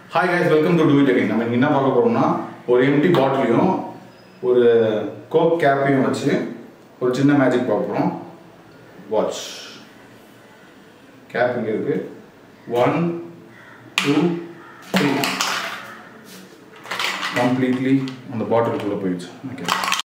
Hi guys welcome to do it again நம்ம இன்னைக்கு என்ன பார்க்க போறோம்னா ஒரு எம்டி பாட்டிலையும் ஒரு கோக் கேப்பையும் வச்சு ஒரு சின்ன மேஜிக் பார்க்க போகிறோம் வாட்ச் கேப் இங்கே இருக்கு ஒன் டூ த்ரீ கம்ப்ளீட்லி அந்த பாட்டிலுக்குள்ளே போயிடுச்சு ஓகே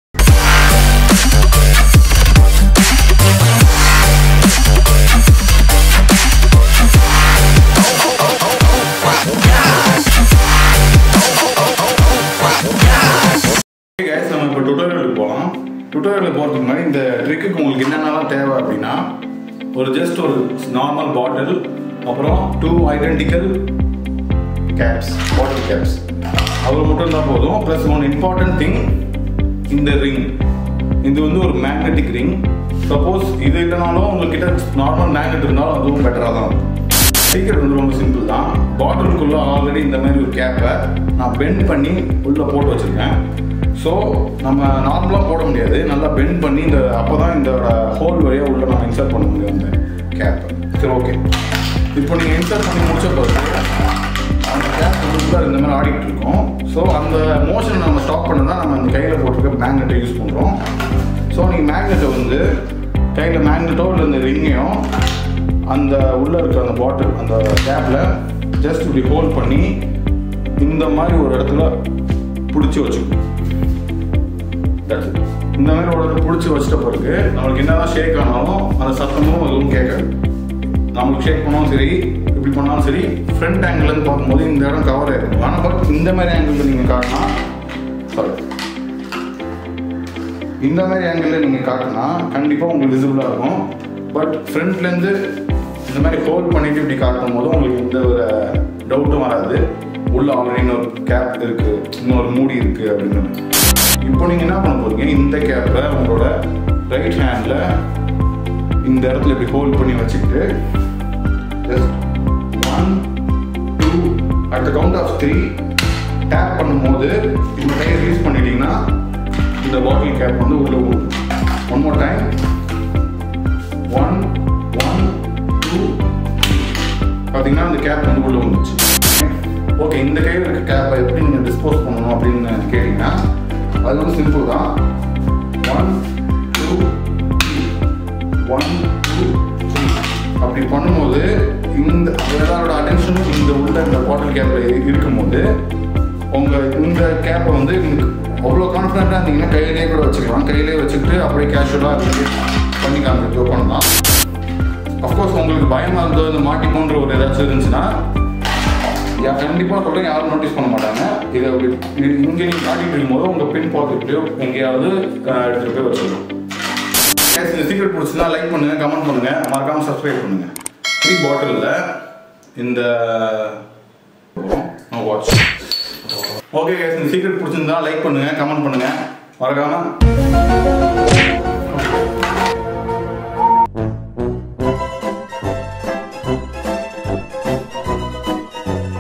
கைஸ் நம்ம இப்போ டுட்டோரியலுக்கு போகலாம் டுட்டோரியலுக்கு போகிறதுக்கு முன்னாடி இந்த ட்ரிக்குக்கு உங்களுக்கு என்னென்னலாம் தேவை அப்படின்னா ஒரு ஜஸ்ட் ஒரு நார்மல் பாட்டில் அப்புறம் two identical caps bottle caps அவ்வளோ மட்டும் தான் போதும் ப்ளஸ் ஒன் இம்பார்ட்டன்ட் திங் இந்த ரிங் இது வந்து ஒரு மேக்னெட்டிக் ரிங் சப்போஸ் இது இல்லைனாலும் உங்ககிட்ட நார்மல் மேக்னெட் இருந்தாலும் அதுவும் பெட்டராக தான் இருக்கும் சீக்கிரம் வந்து ரொம்ப சிம்பிள் தான் பாட்டிலுக்குள்ள ஆல்ரெடி இந்த மாதிரி ஒரு கேப்பை நான் பெண்ட் பண்ணி உள்ளே போட்டு வச்சுருக்கேன் ஸோ நம்ம நார்மலாக போட முடியாது நல்லா பெண்ட் பண்ணி இந்த அப்போ தான் இந்த ஹோல் வழியாக உள்ள நம்ம இன்சர்ட் பண்ண முடியும் இந்த கேப்பை சரி ஓகே இப்போ நீங்கள் இன்சர்ட் பண்ணி முடிச்ச பிறகு அந்த கேப் உள்ளே இந்த மாதிரி ஆடிட்டு இருக்கோம் ஸோ அந்த மோஷனை நம்ம ஸ்டாப் பண்ண நம்ம அந்த கையில் போட்டிருக்க மேக்னெட்டை யூஸ் பண்ணுறோம் ஸோ நீங்கள் மேக்னெட்டை வந்து கையில் மேக்னெட்டோ இல்லை இந்த ரிங்கையும் அந்த உள்ளே இருக்கிற அந்த பாட்டில் அந்த கேப்பில் ஜஸ்ட் இப்படி ஹோல்ட் பண்ணி இந்த மாதிரி ஒரு இடத்துல பிடிச்சி வச்சுக்கணும் That's it. இந்த மாதிரி ஒரு இடத்துல பிடிச்சி வச்சிட்ட பிறகு நம்மளுக்கு என்னதான் ஷேக் ஆனாலும் அந்த சத்தமும் எதுவும் கேட்காது நம்மளுக்கு ஷேக் பண்ணாலும் சரி இப்படி பண்ணாலும் சரி ஃப்ரண்ட் ஆங்கிள்னு பார்க்கும்போது இந்த இடம் கவர் ஆயிருக்கும் ஆனால் பட் இந்த மாதிரி ஆங்கிள் நீங்கள் காட்டினா சாரி இந்த மாதிரி ஆங்கிளில் நீங்கள் காட்டினா கண்டிப்பாக உங்களுக்கு விசிபிளாக இருக்கும் பட் ஃப்ரண்ட்லேருந்து இந்த மாதிரி ஹோல்ட் பண்ணிட்டு இப்படி காட்டும் போது உங்களுக்கு எந்த ஒரு டவுட்டும் வராது உள்ள ஆல்ரெடி இன்னொரு கேப் இருக்குது இன்னொரு மூடி இருக்குது அப்படின்னு இப்போ நீங்கள் என்ன பண்ண போறீங்க இந்த கேப்பை உங்களோட ரைட் ஹேண்டில் இந்த இடத்துல இப்படி ஹோல்ட் பண்ணி வச்சுக்கிட்டு just one two at the count of three tap பண்ணும்போது இந்த கையை ரிலீஸ் பண்ணிட்டீங்கன்னா இந்த பாட்டில் கேப் வந்து உள்ள போகும் one more time one one two பார்த்தீங்கன்னா அந்த கேப் வந்து உள்ள வந்துச்சு ஓகே இந்த கையில் இருக்க கேப்பை எப்படி நீங்கள் டிஸ்போஸ் பண்ணணும் அப்படின்னு கேட்டிங்கன்னா அது வந்து சிம்பிள் தான் one two one two three அப்படி பண்ணும்போது இந்த எல்லாரோட அட்டென்ஷனும் இந்த உள்ள இந்த பாட்டில் கேப்பில் இருக்கும்போது உங்கள் இந்த கேப்பை வந்து அவ்வளோ கான்ஃபிடண்ட்டாக இருந்தீங்கன்னா கையிலேயே கூட வச்சுக்கலாம் கையிலேயே வச்சுக்கிட்டு அப்படியே கேஷுவலாக பண்ணி காமிக்கிறது பண்ணலாம் அஃப்கோர்ஸ் உங்களுக்கு பயமாக இருந்தோ இந்த மாட்டிக்கோன்ற ஒரு ஏதாச்சும் இருந்துச்சுன்னா யா கண்டிப்பாக சொல்கிறேன் யாரும் நோட்டீஸ் பண்ண மாட்டாங்க இதை அப்படி இது இங்கே நீங்கள் காட்டிட்டு இருக்கும்போது உங்கள் பின் பாக்கெட்லையோ எங்கேயாவது அஹ், எடுத்துகிட்டு போய் வச்சுக்கணும் Guys, இந்த சீக்ரெட் பிடிச்சதா லைக் பண்ணுங்க கமெண்ட் பண்ணுங்க மறக்காம சப்ஸ்கிரைப் பண்ணுங்க த்ரீ பாட்டிலில் இந்த வாட்ச் ஓகே இந்த சீக்ரெட் பிடிச்சிருந்தா லைக் பண்ணுங்க கமெண்ட் பண்ணுங்க மறக்காம